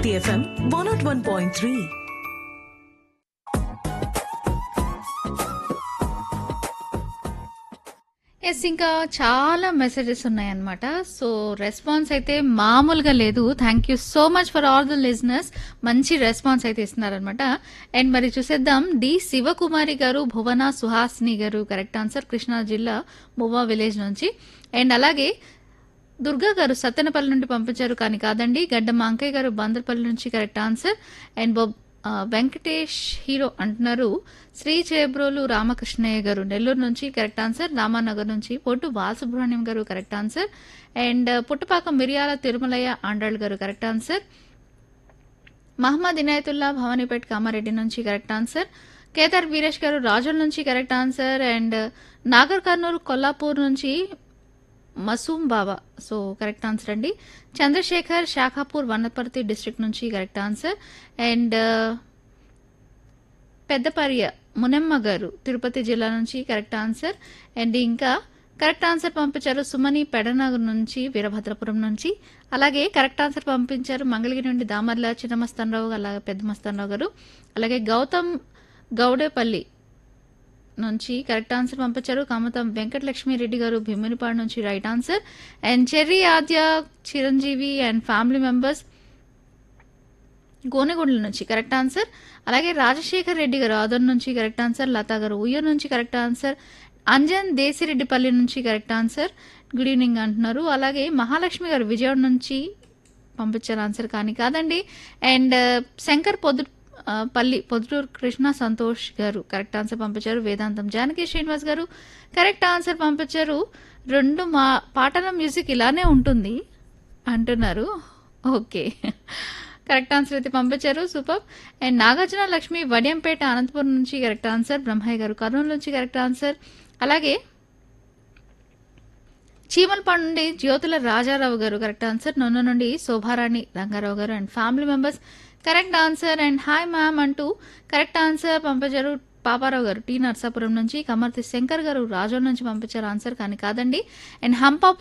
Bharati FM one nought one point three yes ఇంకా చాలా messages ఉన్నాయన్నమాట సో రెస్పాన్స్ అయితే మామూలుగా లేదు thank you so much for all the listeners మంచి రెస్పాన్స్ అయితే ఇస్తున్నారనమాట అండ్ మరి చూసేద్దాం డి శివకుమారి గారు భువన సుహాసిని గారు కరెక్ట్ ఆన్సర్ కృష్ణా జిల్లా మువ్వా విలేజ్ నుంచి అండ్ అలాగే దుర్గా గారు సత్తెనపల్లి నుండి పంపించారు కానీ కాదండి గడ్డ మాంకయ్య గారు బందర్పల్లి నుంచి కరెక్ట్ ఆన్సర్ అండ్ బొబ్ ఆ, వెంకటేష్ హీరో అంటున్నారు శ్రీ చేబ్రోలు రామకృష్ణయ్య గారు నెల్లూరు నుంచి కరెక్ట్ ఆన్సర్ రామానగర్ నుంచి పొట్టు బాలసుబ్రహ్మణ్యం గారు కరెక్ట్ ఆన్సర్ అండ్ పుట్టపాక మిరియాల తిరుమలయ్య ఆండాళ్ గారు కరెక్ట్ ఆన్సర్ మహమ్మద్ ఇనాయతుల్లా భవానీపేట్ కామారెడ్డి నుంచి కరెక్ట్ ఆన్సర్ కేదార్ వీరేష్ గారు రాజుల నుంచి correct answer and Nagar Kurnool Kollapur నుంచి Masoom Baba so correct answer అండి చంద్రశేఖర్ శాఖాపూర్ వనపర్తి డిస్ట్రిక్ట్ నుంచి correct answer and Peddaparya Munemma గారు తిరుపతి జిల్లా నుంచి కరెక్ట్ ఆన్సర్ అండ్ ఇంకా కరెక్ట్ ఆన్సర్ పంపించారు సుమని పెడనగర్ నుంచి వీరభద్రపురం నుంచి అలాగే కరెక్ట్ ఆన్సర్ పంపించారు మంగళగిరి నుండి దామర్ల చిన్నమస్తానరావు అలాగే పెద్ద మస్తానరావు గారు అలాగే గౌతమ్ గౌడేపల్లి నుంచి కరెక్ట్ ఆన్సర్ పంపించారు కామతం వెంకటలక్ష్మి రెడ్డి గారు భీమునిపాడు నుంచి right answer and Cherry Adya Chiranjeevi and family members Gonegandla నుంచి కరెక్ట్ ఆన్సర్ అలాగే రాజశేఖర్ రెడ్డి గారు ఆదర్ నుంచి కరెక్ట్ ఆన్సర్ లతా గారు ఉయ్యూరు నుంచి కరెక్ట్ ఆన్సర్ అంజన్ దేశిరెడ్డిపల్లి నుంచి కరెక్ట్ ఆన్సర్ గుడ్ ఈవినింగ్ అంటున్నారు అలాగే మహాలక్ష్మి గారు విజయవాడ నుంచి పంపించారు ఆన్సర్ కానీ కాదండి అండ్ శంకర్ పొద్దు ఆ, పల్లి పొద్దుటూరు కృష్ణ సంతోష్ గారు కరెక్ట్ ఆన్సర్ పంపించారు వేదాంతం జానకి శ్రీనివాస్ గారు కరెక్ట్ ఆన్సర్ పంపించారు రెండు మా పాటల మ్యూజిక్ ఇలానే ఉంటుంది అంటున్నారు ఓకే కరెక్ట్ ఆన్సర్ అయితే పంపించారు సూపర్ అండ్ నాగార్జున లక్ష్మి వడియంపేట అనంతపురం నుంచి కరెక్ట్ ఆన్సర్ బ్రహ్మయ్య గారు కర్నూలు నుంచి కరెక్ట్ ఆన్సర్ అలాగే చీమలపాడు నుండి జ్యోతుల రాజారావు గారు కరెక్ట్ ఆన్సర్ నొన్న నుండి శోభారాణి రంగారావు గారు and family members correct answer and hi ma'am అంటూ కరెక్ట్ ఆన్సర్ పంపించారు పాపారావు గారు టీ నర్సాపురం నుంచి కమర్తి శంకర్ గారు రాజోల్ నుంచి పంపించారు ఆన్సర్ కానీ కాదండి అండ్ హంపాపు